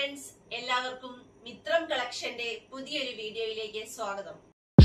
Friends എല്ലാവർക്കും മിത്രം കളക്ഷന്റെ പുതിയൊരു വീഡിയോയിലേക്ക് സ്വാഗതം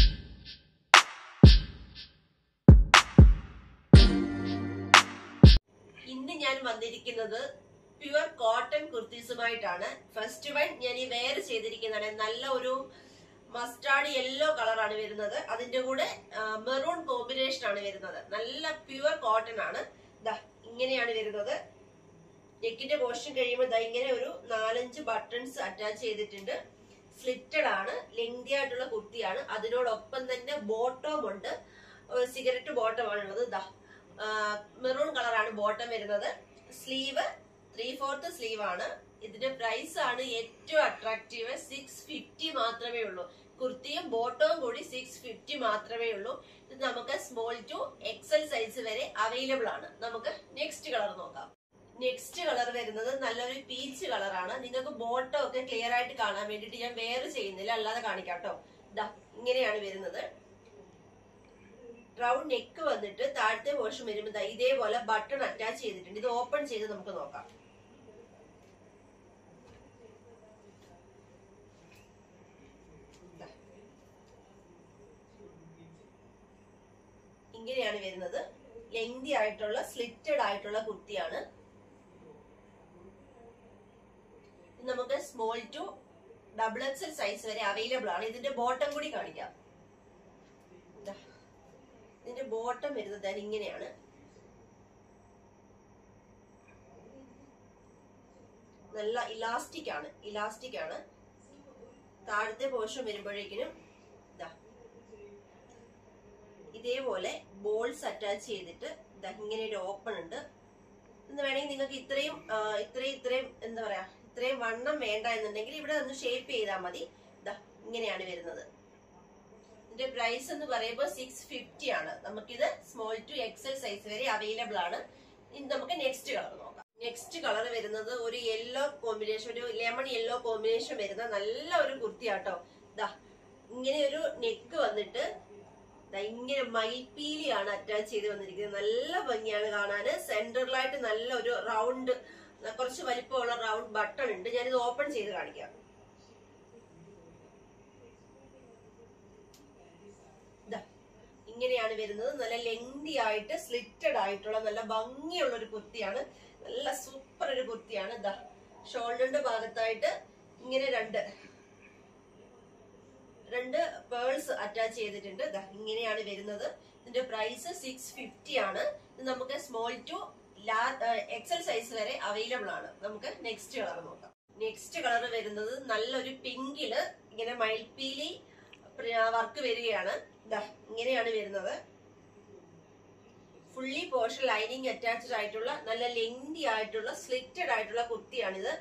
ഇന്ന് ഞാൻ വന്നിരിക്കുന്നത് പ്യുവർ കോട്ടൺ കുർത്തീസുമായിട്ടാണ് ഫസ്റ്റ് വൺ ഞാൻ ഈ വെയർ ചെയ്തിരിക്കുന്നതാണ് നല്ല ഒരു മസ്റ്റാർഡ് യെല്ലോ കളറാണ് വരുന്നത് അതിന്റെ കൂടെ മെറൂൺ കോമ്പിനേഷൻ ആണ് വരുന്നത് നല്ല പ്യുവർ കോട്ടൺ ആണ് ദാ ഇങ്ങനെയാണ് വരുന്നത് നെക്കിന്റെ പോർഷൻ കഴിയുമ്പോൾ ദാ ഇങ്ങനെ ഒരു നാലഞ്ച് ബട്ടൺസ് അറ്റാച്ച് ചെയ്തിട്ടുണ്ട് സ്ലിറ്റഡ് ആണ് ലെങ്തി ആയിട്ടുള്ള കുർത്തിയാണ് അതിനോടൊപ്പം തന്നെ ബോട്ടം ഉണ്ട് സിഗരറ്റ് ബോട്ടം ആണുള്ളത് ദാ മെറൂൺ കളറാണ് ബോട്ടം വരുന്നത് സ്ലീവ് ത്രീ ഫോർത്ത് സ്ലീവ് ആണ് ഇതിന്റെ പ്രൈസ് ആണ് ഏറ്റവും അട്രാക്റ്റീവ് സിക്സ് ഫിഫ്റ്റി മാത്രമേ ഉള്ളൂ കുർത്തിയും ബോട്ടവും കൂടി സിക്സ് ഫിഫ്റ്റി മാത്രമേ ഉള്ളൂ ഇത് നമുക്ക് സ്മോൾ ടു എക്സൽ സൈസ് വരെ അവൈലബിൾ ആണ് നമുക്ക് നെക്സ്റ്റ് കളർ നോക്കാം നെക്സ്റ്റ് കളർ വരുന്നത് നല്ലൊരു പീച്ച് കളറാണ് നിങ്ങൾക്ക് ബോട്ടം ഒക്കെ ക്ലിയർ ആയിട്ട് കാണാൻ വേണ്ടിയിട്ട് ഞാൻ വേറെ ചെയ്യുന്നില്ല അല്ലാതെ കാണിക്കാം കേട്ടോ ഇതാ ഇങ്ങനെയാണ് വരുന്നത് റൗണ്ട് നെക്ക് വന്നിട്ട് താഴത്തെ പോർഷൻ വരുമ്പോൾ ദാ ഇതേപോലെ ബട്ടൺ അറ്റാച്ച് ചെയ്തിട്ടുണ്ട് ഇത് ഓപ്പൺ ചെയ്ത് നമുക്ക് നോക്കാം ദാ. ഇങ്ങനെയാണ് വരുന്നത് ലെങ്തി ആയിട്ടുള്ള സ്ലിറ്റഡ് ആയിട്ടുള്ള കുർത്തിയാണ് ഇത് നമുക്ക് small to double XL size വരെ അവൈലബിൾ ആണ് ഇതിന്റെ ബോട്ടം കൂടി കാണിക്കാം ദാ. ഇതിന്റെ ബോട്ടം വരുന്നത് ദാ ഇങ്ങനെയാണ് നല്ല ഇലാസ്റ്റിക് ആണ് ഇലാസ്റ്റിക് ആണ് താഴത്തെ പോർഷൻ വരുമ്പോഴേക്കിനും ഇതാ ഇതേപോലെ ബോൾസ് അറ്റാച്ച് ചെയ്തിട്ട് ഇതാ ഇങ്ങനെ ഒരു ഓപ്പൺ ഉണ്ട് എന്ന് വേണമെങ്കിൽ നിങ്ങൾക്ക് ഇത്രയും ആ, ഇത്രയും ഇത്രയും എന്താ പറയാ ഇത്രയും വണ്ണം വേണ്ട എന്നുണ്ടെങ്കിൽ ഇവിടെ ഒന്ന് ഷേപ്പ് ചെയ്താൽ മതി ഇതാ ഇങ്ങനെയാണ് വരുന്നത് ഇതിന്റെ പ്രൈസ് എന്ന് പറയുമ്പോൾ സിക്സ് ഫിഫ്റ്റി ആണ് നമുക്കിത് സ്മോൾ ടു എക്സൽ സൈസ് വരെ അവൈലബിൾ ആണ് ഇനി നമുക്ക് നെക്സ്റ്റ് കളർ നോക്കാം നെക്സ്റ്റ് കളർ വരുന്നത് ഒരു യെല്ലോ കോമ്പിനേഷൻ ഒരു ലെമൺ യെല്ലോ കോമ്പിനേഷൻ വരുന്ന നല്ല ഒരു കുർത്തിയാട്ടോ ദാ ഇങ്ങനെ ഒരു നെക്ക് വന്നിട്ട് ദാ ഇങ്ങനെ മയിൽപീലിയാണ് അറ്റാച്ച് ചെയ്ത് വന്നിരിക്കുന്നത് നല്ല ഭംഗിയാണ് കാണാന് സെന്ററിലായിട്ട് നല്ല ഒരു റൗണ്ട് കുറച്ച് വലിപ്പമുള്ള റൗണ്ട് ബട്ടൺ ഉണ്ട് ഞാനിത് ഓപ്പൺ ചെയ്ത് കാണിക്കാം ദാ, ഇങ്ങനെയാണ് വരുന്നത് നല്ല ലെങ്തി ആയിട്ട് സ്ലിറ്റഡ് ആയിട്ടുള്ള നല്ല ഭംഗിയുള്ള ഒരു കുർത്തിയാണ് നല്ല സൂപ്പർ ഒരു കുർത്തിയാണ് ദാ ഷോൾഡറിന്റെ ഭാഗത്തായിട്ട് ഇങ്ങനെ രണ്ട് രണ്ട് പേൾസ് അറ്റാച്ച് ചെയ്തിട്ടുണ്ട് ദാ ഇങ്ങനെയാണ് വരുന്നത് ഇതിന്റെ പ്രൈസ് സിക്സ് ഫിഫ്റ്റി ആണ് ഇത് നമുക്ക് സ്മോൾ ടു എക്സൽ സൈസ് വരെ അവൈലബിൾ ആണ് നമുക്ക് നെക്സ്റ്റ് കളർ നോക്കാം നെക്സ്റ്റ് കളർ വരുന്നത് നല്ലൊരു പിങ്കില് ഇങ്ങനെ മയിൽപ്പീലി വർക്ക് വരികയാണ് ദാ ഇങ്ങനെയാണ് വരുന്നത് ഫുള്ളി പോർഷൻ ലൈനിങ് അറ്റാച്ച്ഡ് ആയിട്ടുള്ള നല്ല ലെങ്തി ആയിട്ടുള്ള സ്ലിറ്റഡ് ആയിട്ടുള്ള കുർത്തിയാണിത്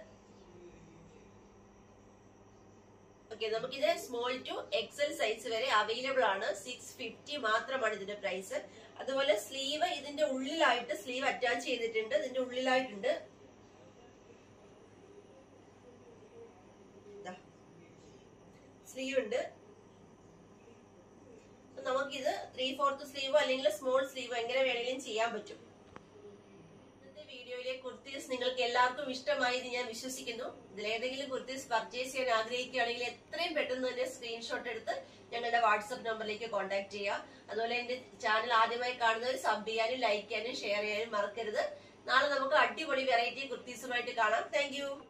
ഓക്കെ നമുക്കിത് സ്മോൾ ടു എക്സൽ സൈസ് വരെ അവൈലബിൾ ആണ് സിക്സ് ഫിഫ്റ്റി മാത്രമാണ് ഇതിന്റെ പ്രൈസ് അതുപോലെ സ്ലീവ് ഇതിന്റെ ഉള്ളിലായിട്ട് സ്ലീവ് അറ്റാച്ച് ചെയ്തിട്ടുണ്ട് ഇതിന്റെ ഉള്ളിലായിട്ടുണ്ട് സ്ലീവ് ഉണ്ട് അപ്പൊ നമുക്കിത് ത്രീ ഫോർത്ത് സ്ലീവോ അല്ലെങ്കിൽ സ്മോൾ സ്ലീവോ എങ്ങനെ വേണമെങ്കിലും ചെയ്യാൻ പറ്റും ഇന്നത്തെ വീഡിയോയിലെ കുർത്തീസ് നിങ്ങൾക്ക് എല്ലാവർക്കും ഇഷ്ടമായി എന്ന് ഞാൻ വിശ്വസിക്കുന്നു ഇതിലേതെങ്കിലും കുർത്തീസ് പർച്ചേസ് ചെയ്യാൻ ആഗ്രഹിക്കുകയാണെങ്കിൽ എത്രയും പെട്ടെന്ന് തന്നെ സ്ക്രീൻഷോട്ട് എടുത്ത് ഞങ്ങളുടെ വാട്സപ്പ് നമ്പറിലേക്ക് കോൺടാക്ട് ചെയ്യുക അതുപോലെ എന്റെ ചാനൽ ആദ്യമായി കാണുന്നവർ സബ് ചെയ്യാനും ലൈക്ക് ചെയ്യാനും ഷെയർ ചെയ്യാനും മറക്കരുത് നാളെ നമുക്ക് അടിപൊളി വെറൈറ്റി കുർത്തീസുമായിട്ട് കാണാം താങ്ക്